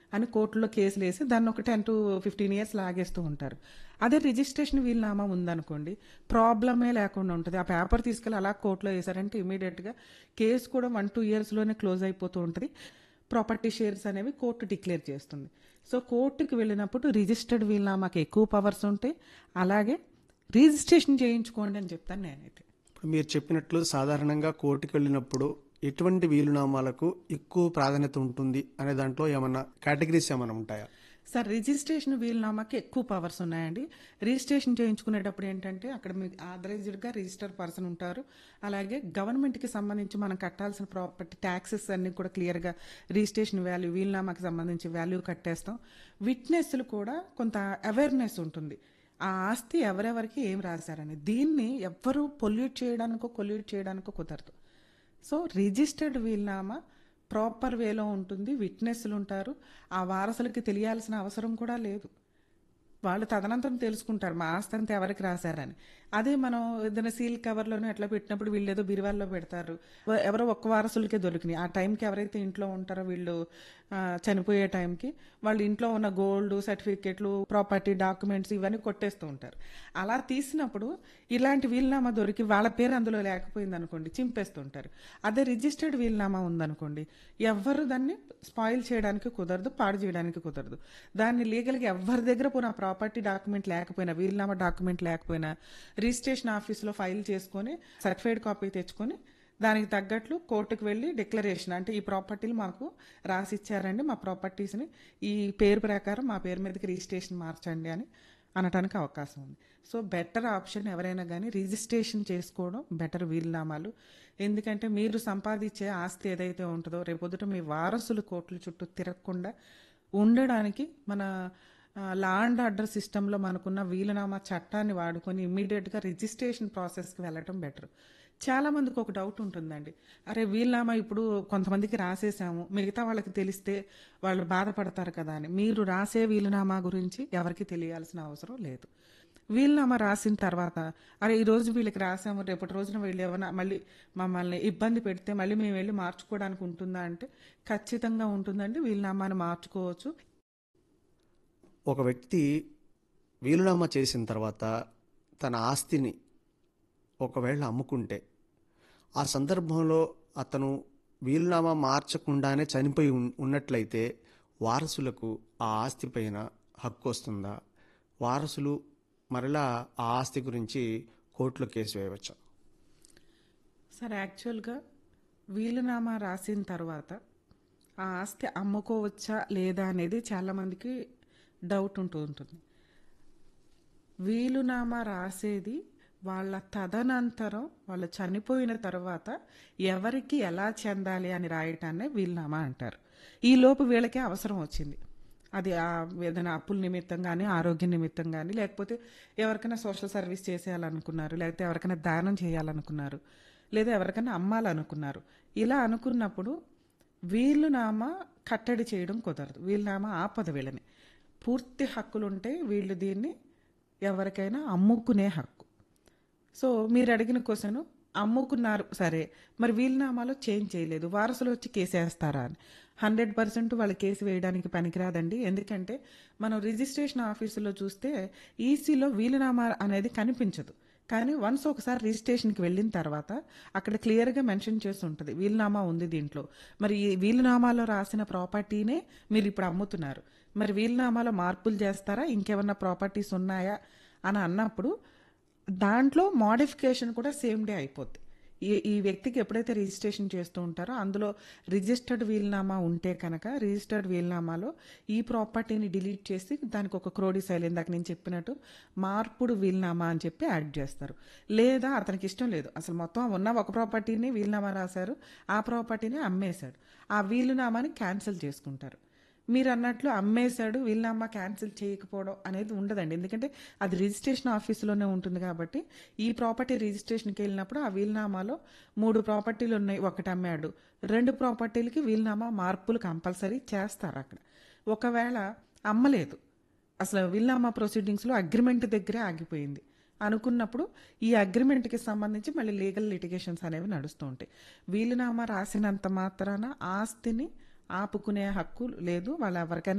అని కోర్టులో కేసులు వేసి దాన్ని ఒక టెన్ టు ఫిఫ్టీన్ ఇయర్స్ లాగేస్తూ ఉంటారు అదే రిజిస్ట్రేషన్ వీలునామా ఉందనుకోండి ప్రాబ్లమే లేకుండా ఉంటుంది ఆ పేపర్ తీసుకెళ్ళి అలా కోర్టులో వేశారంటే ఇమీడియట్గా కేసు కూడా వన్ టూ ఇయర్స్లోనే క్లోజ్ అయిపోతూ ఉంటుంది ప్రాపర్టీ షేర్స్ అనేవి కోర్టు డిక్లేర్ చేస్తుంది సో కోర్టుకి వెళ్ళినప్పుడు రిజిస్టర్డ్ వీలునామాకి ఎక్కువ పవర్స్ ఉంటాయి అలాగే రిజిస్ట్రేషన్ చేయించుకోండి అని చెప్తాను నేనైతే ఇప్పుడు మీరు చెప్పినట్లు సాధారణంగా కోర్టుకు వెళ్ళినప్పుడు ఎటువంటి వీలునామాలకు ఎక్కువ ప్రాధాన్యత ఉంటుంది అనే దాంట్లో ఏమన్నా కేటగిరీస్ ఏమైనా ఉంటాయా సార్ రిజిస్ట్రేషన్ వీలునామాకి ఎక్కువ పవర్స్ ఉన్నాయండి రిజిస్ట్రేషన్ చేయించుకునేటప్పుడు ఏంటంటే అక్కడ మీకు ఆథరైజ్డ్గా రిజిస్టర్ పర్సన్ ఉంటారు అలాగే గవర్నమెంట్కి సంబంధించి మనం కట్టాల్సిన ప్రాపర్టీ ట్యాక్సెస్ అన్ని కూడా క్లియర్గా రిజిస్ట్రేషన్ వాల్యూ వీలునామాకి సంబంధించి వాల్యూ కట్టేస్తాం విట్నెస్లు కూడా కొంత అవేర్నెస్ ఉంటుంది ఆ ఆస్తి ఎవరెవరికి ఏం రాశారని దీన్ని ఎవ్వరూ పొల్యూట్ చేయడానికో కొల్యూట్ చేయడానికో కుదరదు సో రిజిస్టర్డ్ వీల్నామా ప్రాపర్ వేలో ఉంటుంది విట్నెస్లు ఉంటారు ఆ వారసులకి తెలియాల్సిన అవసరం కూడా లేదు వాళ్ళు తదనంతరం తెలుసుకుంటారు మా ఆస్తి అంతా ఎవరికి రాశారని అదే మనం ఏదైనా సీల్ కవర్లోనే ఎట్లా పెట్టినప్పుడు వీళ్ళు ఏదో బిరువాల్లో పెడతారు ఎవరో ఒక్క వారసులకే దొరికినాయి ఆ టైంకి ఎవరైతే ఇంట్లో ఉంటారో వీళ్ళు ఆ, చనిపోయే టైంకి వాళ్ళు ఇంట్లో ఉన్న గోల్డ్ సర్టిఫికెట్లు ప్రాపర్టీ డాక్యుమెంట్స్ ఇవన్నీ కొట్టేస్తూ ఉంటారు అలా తీసినప్పుడు ఇలాంటి వీలునామా దొరికి వాళ్ళ పేరు అందులో లేకపోయింది అనుకోండి చింపేస్తుంటారు అదే రిజిస్టర్డ్ వీలునామా ఉందనుకోండి ఎవ్వరు దాన్ని స్పాయిల్ చేయడానికి కుదరదు పాడు చేయడానికి కుదరదు దాన్ని లీగల్గా ఎవరి దగ్గర పోయినా ప్రాపర్టీ డాక్యుమెంట్ లేకపోయినా వీలునామా డాక్యుమెంట్ లేకపోయినా రిజిస్ట్రేషన్ ఆఫీస్లో ఫైల్ చేసుకొని సర్టిఫైడ్ కాపీ తెచ్చుకొని దానికి తగ్గట్లు కోర్టుకు వెళ్ళి డిక్లరేషన్ అంటే ఈ ప్రాపర్టీలు మాకు రాసి ఇచ్చారండి మా ప్రాపర్టీస్ని ఈ పేరు ప్రకారం మా పేరు మీదకి రిజిస్ట్రేషన్ మార్చండి అని అనటానికి అవకాశం ఉంది సో బెటర్ ఆప్షన్ ఎవరైనా కానీ రిజిస్ట్రేషన్ చేసుకోవడం బెటర్ వీలునామాలు ఎందుకంటే మీరు సంపాదించే ఆస్తి ఏదైతే ఉంటుందో రేపొద్దుట మీ వారసులు కోర్టుల చుట్టూ తిరగకుండా ఉండడానికి మన లా అండ్ ఆర్డర్ సిస్టంలో మనకున్న వీలునామా చట్టాన్ని వాడుకొని ఇమ్మీడియట్గా రిజిస్ట్రేషన్ ప్రాసెస్కి వెళ్ళటం బెటర్ చాలా మందికి ఒక డౌట్ ఉంటుందండి అరే వీలునామా ఇప్పుడు కొంతమందికి రాసేసాము మిగతా వాళ్ళకి తెలిస్తే వాళ్ళు బాధపడతారు కదా అని మీరు రాసే వీలునామా గురించి ఎవరికి తెలియాల్సిన అవసరం లేదు వీలునామా రాసిన తర్వాత అరే ఈ రోజు వీళ్ళకి రాసాము రేపటి రోజున వీళ్ళు ఏమైనా మళ్ళీ మమ్మల్ని ఇబ్బంది పెడితే మళ్ళీ మేము వెళ్ళి మార్చుకోవడానికి ఉంటుందా అంటే ఖచ్చితంగా ఉంటుందండి వీలునామాని మార్చుకోవచ్చు ఒక వ్యక్తి వీలునామా చేసిన తర్వాత తన ఆస్తిని ఒకవేళ అమ్ముకుంటే ఆ సందర్భంలో అతను వీలునామా మార్చకుండానే చనిపోయి ఉన్- ఉన్నట్లయితే వారసులకు ఆ ఆస్తి పైన హక్కు వస్తుందా వారసులు మరలా ఆ ఆస్తి గురించి కోర్టులో కేసు వేయవచ్చా సార్ యాక్చువల్గా వీలునామా రాసిన తర్వాత ఆ ఆస్తి అమ్ముకోవచ్చా లేదా అనేది చాలామందికి డౌట్ ఉంటూ ఉంటుంది వీలునామా రాసేది వాళ్ళ తదనంతరం వాళ్ళు చనిపోయిన తర్వాత ఎవరికి ఎలా చెందాలి అని రాయటాన్నే వీలునామా అంటారు ఈ లోపు వీళ్ళకే అవసరం వచ్చింది అది ఆ ఏదైనా అప్పుల నిమిత్తం కానీ ఆరోగ్య నిమిత్తం కానీ లేకపోతే ఎవరికైనా సోషల్ సర్వీస్ చేసేయాలనుకున్నారు లేకపోతే ఎవరికైనా దానం చేయాలనుకున్నారు లేదా ఎవరికైనా అమ్మాలనుకున్నారు ఇలా అనుకున్నప్పుడు వీలునామా కట్టడి చేయడం కుదరదు వీలునామా ఆపద వీళ్ళని పూర్తి హక్కులుంటే వీళ్ళు దీన్ని ఎవరికైనా అమ్ముకునే హక్కు సో మీరు అడిగిన క్వశ్చన్ అమ్ముకున్నారు సరే మరి వీలునామాలో చేంజ్ చేయలేదు వారసులు వచ్చి కేసు వేస్తారా అని హండ్రెడ్ పర్సెంట్ వాళ్ళు కేసు వేయడానికి పనికిరాదండి ఎందుకంటే మనం రిజిస్ట్రేషన్ ఆఫీసులో చూస్తే ఈసీలో వీలునామా అనేది కనిపించదు కానీ వన్స్ ఒకసారి రిజిస్ట్రేషన్కి వెళ్ళిన తర్వాత అక్కడ క్లియర్గా మెన్షన్ చేసి ఉంటుంది వీలునామా ఉంది దీంట్లో మరి ఈ వీలునామాలో రాసిన ప్రాపర్టీనే మీరు ఇప్పుడు అమ్ముతున్నారు మరి వీలునామాలో మార్పులు చేస్తారా ఇంకేమన్నా ప్రాపర్టీస్ ఉన్నాయా అని అన్నప్పుడు దాంట్లో మోడిఫికేషన్ కూడా సేమ్ డే అయిపోద్ది ఈ ఈ వ్యక్తికి ఎప్పుడైతే రిజిస్ట్రేషన్ చేస్తూ ఉంటారో అందులో రిజిస్టర్డ్ వీల్నామా ఉంటే కనుక రిజిస్టర్డ్ వీల్నామాలో ఈ ప్రాపర్టీని డిలీట్ చేసి దానికి ఒక క్రోడీ శైలి ఇందాక నేను చెప్పినట్టు మార్పుడు వీల్నామా అని చెప్పి యాడ్ చేస్తారు లేదా అతనికి ఇష్టం లేదు అసలు మొత్తం ఉన్న ఒక ప్రాపర్టీని వీల్నామా రాశారు ఆ ప్రాపర్టీని అమ్మేశాడు ఆ వీలునామాని క్యాన్సిల్ చేసుకుంటారు మీరు అన్నట్లు అమ్మేశాడు వీళ్ళమ్మ క్యాన్సిల్ చేయకపోవడం అనేది ఉండదండి ఎందుకంటే అది రిజిస్ట్రేషన్ ఆఫీసులోనే ఉంటుంది కాబట్టి ఈ ప్రాపర్టీ రిజిస్ట్రేషన్కి వెళ్ళినప్పుడు ఆ వీలునామాలో మూడు ప్రాపర్టీలు ఉన్నాయి ఒకటి అమ్మాడు రెండు ప్రాపర్టీలకి వీలునామా మార్పులు కంపల్సరీ చేస్తారు అక్కడ ఒకవేళ అమ్మలేదు అసలు వీలునామా ప్రొసీడింగ్స్లో అగ్రిమెంట్ దగ్గరే ఆగిపోయింది అనుకున్నప్పుడు ఈ అగ్రిమెంట్కి సంబంధించి మళ్ళీ లీగల్ లిటిగేషన్స్ అనేవి నడుస్తూ ఉంటాయి వీలునామా రాసినంత మాత్రాన ఆస్తిని ఆపుకునే హక్కు లేదు వాళ్ళు ఎవరికైనా